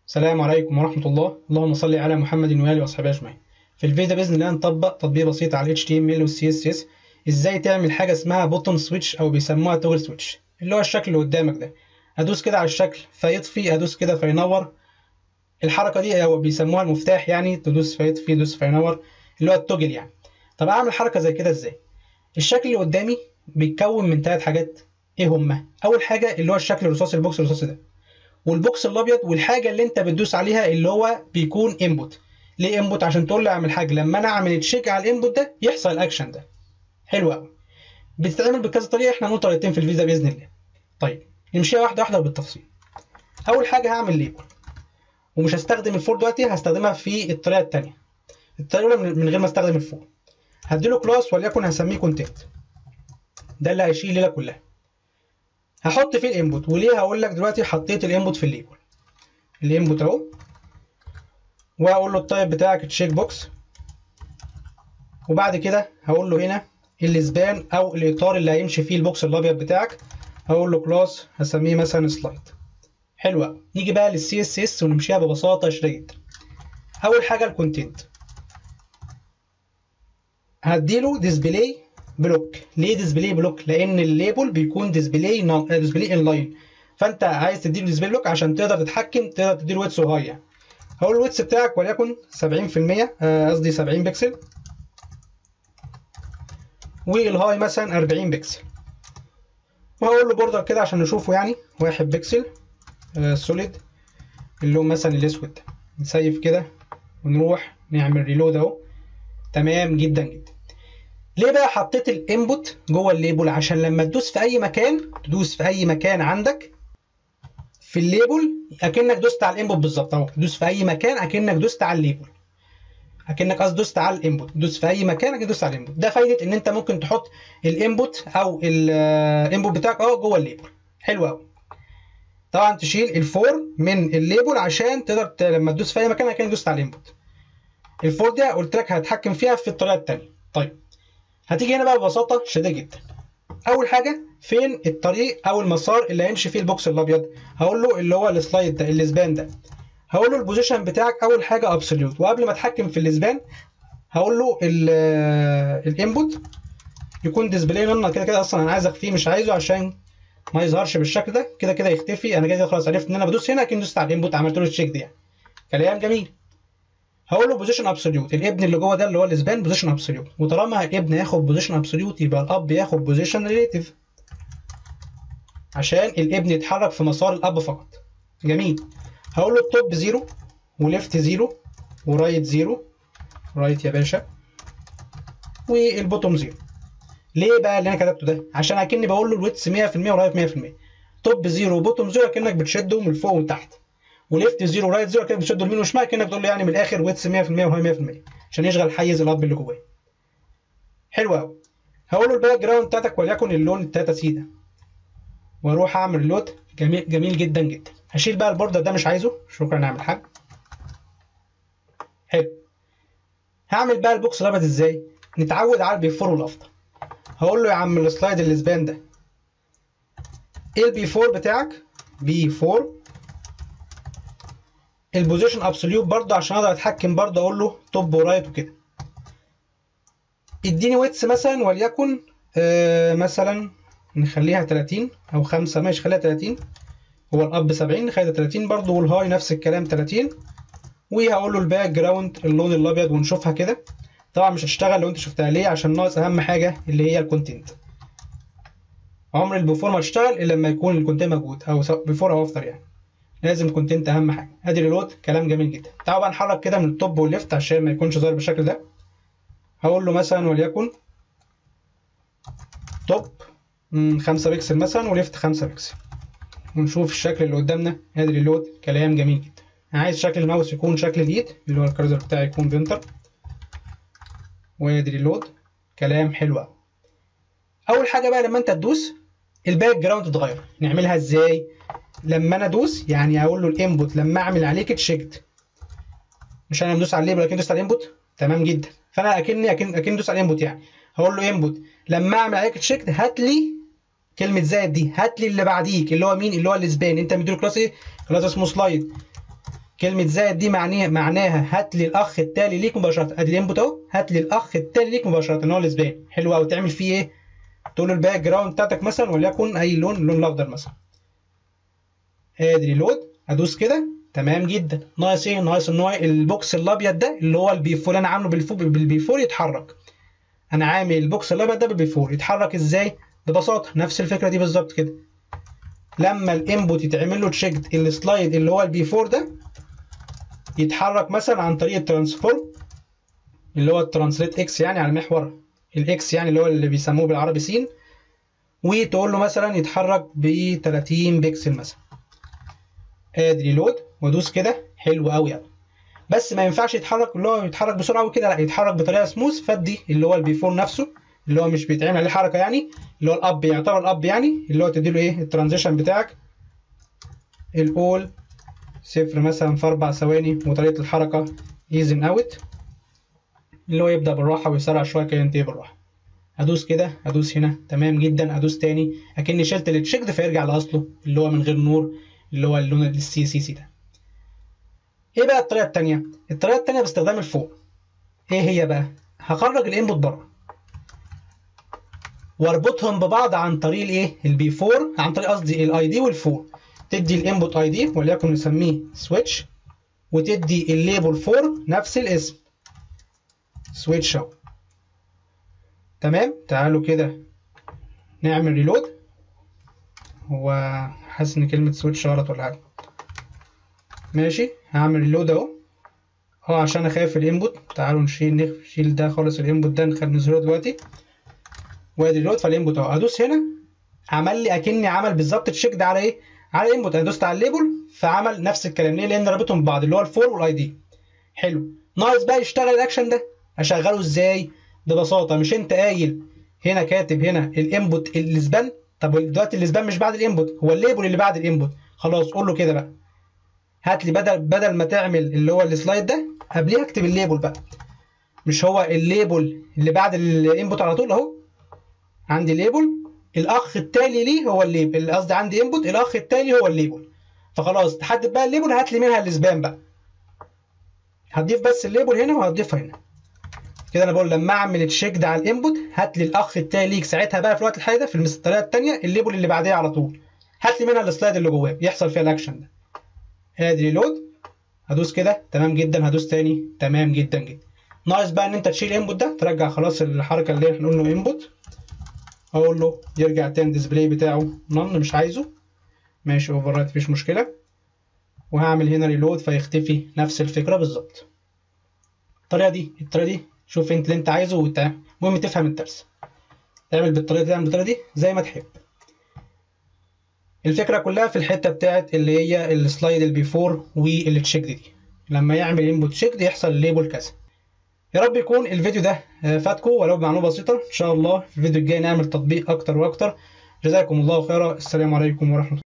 السلام عليكم ورحمة الله اللهم صل على محمد وآله وأصحابه أجمعين في الفيديو ده بإذن الله نطبق تطبيق بسيط على ال HTML وال CSS إزاي تعمل حاجة اسمها بوتون سويتش أو بيسموها توجل سويتش اللي هو الشكل اللي قدامك ده أدوس كده على الشكل فيطفي أدوس كده فينور الحركة دي أو بيسموها المفتاح يعني تدوس فيطفي تدوس فينور اللي هو التوجل يعني طب أعمل حركة زي كده إزاي الشكل اللي قدامي بيتكون من ثلاث حاجات إيه هما أول حاجة اللي هو الشكل الرصاصي البوكس الرصاصي ده والبوكس الابيض والحاجه اللي انت بتدوس عليها اللي هو بيكون انبوت ليه انبوت عشان تقول لي اعمل حاجه لما انا اعمل تشيك على الانبوت ده يحصل الاكشن ده حلو قوي بتتعمل بكذا طريقه احنا هنقول طريقتين في الفيزا باذن الله طيب نمشيها واحده واحده بالتفصيل اول حاجه هعمل ليبل ومش هستخدم الفور دلوقتي هستخدمها في الطريقه الثانيه الطريقه الاولى من غير ما استخدم الفور هديله كلاس وليكن هسميه كونتنت ده اللي هيشيل الليله كلها هحط فيه الانبوت وليه هقول لك دلوقتي حطيت الانبوت في الليبل الانبوت اهو واقول له التايب بتاعك تشيك بوكس وبعد كده هقول له هنا الاسبان او الاطار اللي هيمشي فيه البوكس الابيض بتاعك هقول له كلاس هسميه مثلا سلايد حلو قوي نيجي بقى للسي اس اس ونمشيها ببساطه شديده جدا اول حاجه الكونتنت هديله ديسبلاي بلوك ليه ديسبلاي بلوك لان الليبل بيكون ديسبلاي ديسبلاي ان لاين فانت عايز تديله ديسبلاي بلوك عشان تقدر تتحكم تقدر تديله ويتس وهاي يعني هقول الويتس بتاعك وليكن 70% قصدي آه 70 بكسل والهاي مثلا 40 بكسل وهقول له بوردر كده عشان نشوفه يعني 1 بكسل آه سوليد اللون مثلا الاسود ده نسيف كده ونروح نعمل ريلود اهو تمام جدا جدا ليه بقى حطيت الانبوت جوه الليبل عشان لما تدوس في اي مكان تدوس في اي مكان عندك في الليبل اكنك دوست على الانبوت بالظبط اهو تدوس في اي مكان اكنك دوست على الليبل اكنك قصدي دوست على الانبوت دوس في اي مكان اكنك دوست على الانبوت ده فايده ان انت ممكن تحط الانبوت او الانبوت بتاعك اهو جوه الليبل حلو قوي طبعا تشيل الفور من الليبل عشان تقدر لما تدوس في اي مكان اكنك دوست على الانبوت الفور دي قلت لك هتحكم فيها في الطريقه الثانيه طيب هتيجي هنا بقى ببساطه شديده جدا اول حاجه فين الطريق او المسار اللي هيمشي فيه البوكس الابيض هقول له اللي هو السلايد ده الاسبان ده هقول له البوزيشن بتاعك اول حاجه ابسوليوت وقبل ما اتحكم في الاسبان هقول له الانبوت يكون ديسبلاي لنا كده كده اصلا انا عايز اخفيه مش عايزه عشان ما يظهرش بالشكل ده كده كده يختفي انا كده خلاص عرفت ان انا بدوس هنا اكن دوست على الانبوت عملت له التشيك دي يعني كلام جميل هقول له بوزيشن ابسوليوت الابن اللي جوه ده اللي هو الاسبان بوزيشن ابسوليوت وطالما الابن ياخد بوزيشن ابسوليوت يبقى الاب ياخد بوزيشن ريليتيف عشان الابن يتحرك في مسار الاب فقط جميل هقول له التوب زيرو وليفت زيرو ورايت زيرو رايت يا باشا والبوتوم زيرو ليه بقى اللي انا كتبته ده عشان اكني بقول له الويتس 100% ورايت 100% توب زيرو وبوتوم زيرو اكنك بتشده من فوق وتحت وليفت زيرو ورايت زيرو كده بتشده يمين وشمال كانك بتقول له يعني من الاخر ويتس 100% وهي 100% عشان يشغل حيز الاب اللي جواه حلو قوي هقول له الباك جراوند بتاعتك وليكن اللون التاتا سي ده واروح اعمل لود جميل جميل جدا جدا هشيل بقى البوردر ده مش عايزه شكرا اعمل حاجه حلو هعمل بقى البوكس الابيض ازاي نتعود على البيفور والافتر هقول له يا عم السلايد الاسبان ده ايه البي 4 بتاعك بي 4 البوزيشن ابسوليوت برضه عشان اقدر اتحكم برضه اقول له توب ورايت وكده اديني ويتس مثلا وليكن آه مثلا نخليها 30 او 5 ماشي خليها 30 هو الاب 70 نخليها 30 برضه والهاي نفس الكلام 30 وهقول له الباك جراوند اللون الابيض ونشوفها كده طبعا مش هتشتغل لو انت شفتها ليه عشان ناقص اهم حاجه اللي هي الكونتنت عمر البيفور ما تشتغل الا لما يكون الكونتنت موجود او بيفور او افتر يعني لازم كونتنت اهم حاجه ادي ريلود كلام جميل جدا تعالوا بقى نحرك كده من التوب والليفت عشان ما يكونش ظاهر بالشكل ده هقول له مثلا وليكن توب 5 بكسل مثلا وليفت 5 بكسل ونشوف الشكل اللي قدامنا ادي ريلود كلام جميل جدا انا عايز شكل الماوس يكون شكل الايد اللي هو الكرسر بتاعي يكون بينتر وادي ريلود كلام حلو قوي اول حاجه بقى لما انت تدوس الباك جراوند تتغير نعملها ازاي لما انا ادوس يعني اقول له الانبوت لما اعمل عليك تشيكت مش انا بدوس على الليبل لكن دوست على الانبوت تمام جدا فانا اكني اكن اكن دوس على الانبوت يعني هقول له انبوت لما اعمل عليك تشيكت هات لي كلمه زائد دي هات لي اللي بعديك اللي هو مين اللي هو الاسبان انت مديله كلاس ايه كلاس اسمه سلايد كلمه زائد دي معناها معناها هات لي الاخ التالي ليك مباشره ادي الانبوت اهو هات لي الاخ التالي ليك مباشره اللي هو الاسبان حلو قوي تعمل فيه ايه تقول له الباك جراوند بتاعتك مثلا وليكن اي لون اللون الاخضر مثلا ادي ريلود ادوس كده تمام جدا ناقص ايه ناقص ان هو البوكس الابيض ده اللي هو البيفور انا عامله بالفو بالبيفور يتحرك انا عامل البوكس الابيض ده بالبيفور يتحرك ازاي ببساطه نفس الفكره دي بالظبط كده لما الانبوت يتعمل له تشيكد السلايد اللي هو البي 4 ده يتحرك مثلا عن طريق الترانسفورم اللي هو الترانسليت اكس يعني على محور الاكس يعني اللي هو اللي بيسموه بالعربي سين وتقول له مثلا يتحرك ب 30 بكسل مثلا ادي ريلود وادوس كده حلو قوي يعني بس ما ينفعش يتحرك اللي هو يتحرك بسرعه قوي كده لا يتحرك بطريقه سموث فدي اللي هو البي 4 نفسه اللي هو مش بيتعمل عليه حركه يعني اللي هو الاب يعتبر الاب يعني اللي هو تديله ايه الترانزيشن بتاعك الاول صفر مثلا في اربع ثواني وطريقه الحركه ايزن اوت اللي هو يبدا بالراحه ويسرع شويه كده ينتهي بالراحه ادوس كده ادوس هنا تمام جدا ادوس تاني اكني شلت التشيكد فيرجع لاصله اللي هو من غير نور اللي هو اللون السي سي سي ده ايه بقى الطريقه التانيه الطريقه التانيه باستخدام الفوق ايه هي بقى هخرج الانبوت بره واربطهم ببعض عن طريق الايه البي 4 عن طريق قصدي الاي دي والفور تدي الانبوت اي دي وليكن نسميه سويتش وتدي الليبل 4 نفس الاسم سويتش اهو تمام تعالوا كده نعمل ريلود هو حاسس ان كلمه سويتش غلط ولا حاجه ماشي هعمل ريلود اهو اه عشان اخاف الانبوت تعالوا نشيل نشيل ده خالص الانبوت ده نخلي نزوله دلوقتي وادي الانبوت فالانبوت اهو ادوس هنا عمل لي اكني عمل بالظبط تشيك ده على ايه على الانبوت انا دوست على الليبل فعمل نفس الكلام ليه لان رابطهم ببعض اللي هو الفور والاي دي حلو ناقص بقى يشتغل الاكشن ده اشغله ازاي ببساطه مش انت قايل هنا كاتب هنا الانبوت الاسبان طب دلوقتي الاسبان مش بعد الانبوت هو الليبل اللي بعد الانبوت خلاص قول له كده بقى هات لي بدل بدل ما تعمل اللي هو السلايد ده قبليه اكتب الليبل بقى مش هو الليبل اللي بعد الانبوت على طول اهو عندي ليبل الاخ التالي ليه هو الليبل قصدي عندي انبوت الاخ التالي هو الليبل فخلاص تحدد بقى الليبل هات لي منها الاسبان بقى هتضيف بس الليبل هنا وهتضيفها هنا كده انا بقول لما اعمل تشيك ده على الانبوت هات لي الاخ التالي ليك ساعتها بقى في الوقت الحالي ده في الطريقه الثانيه الليبل اللي بعديه على طول هات لي منها السلايد اللي جواه يحصل فيها الاكشن ده ادي ريلود هدوس كده تمام جدا هدوس تاني تمام جدا جدا ناقص بقى ان انت تشيل الانبوت ده ترجع خلاص الحركه اللي احنا قلنا انبوت اقول له يرجع تاني الديسبلاي بتاعه نن مش عايزه ماشي اوفر رايت مفيش مشكله وهعمل هنا ريلود فيختفي نفس الفكره بالظبط الطريقه دي الطريقه دي شوف انت اللي انت عايزه وتعمل المهم تفهم الدرس تعمل بالطريقه دي تعمل بالطريقه دي زي ما تحب الفكره كلها في الحته بتاعت اللي هي السلايد البيفور والتشيك دي لما يعمل انبوت تشيك يحصل الليبل كذا يا رب يكون الفيديو ده فاتكم ولو بمعلومه بسيطه ان شاء الله في الفيديو الجاي نعمل تطبيق اكتر واكتر جزاكم الله خيرا السلام عليكم ورحمه الله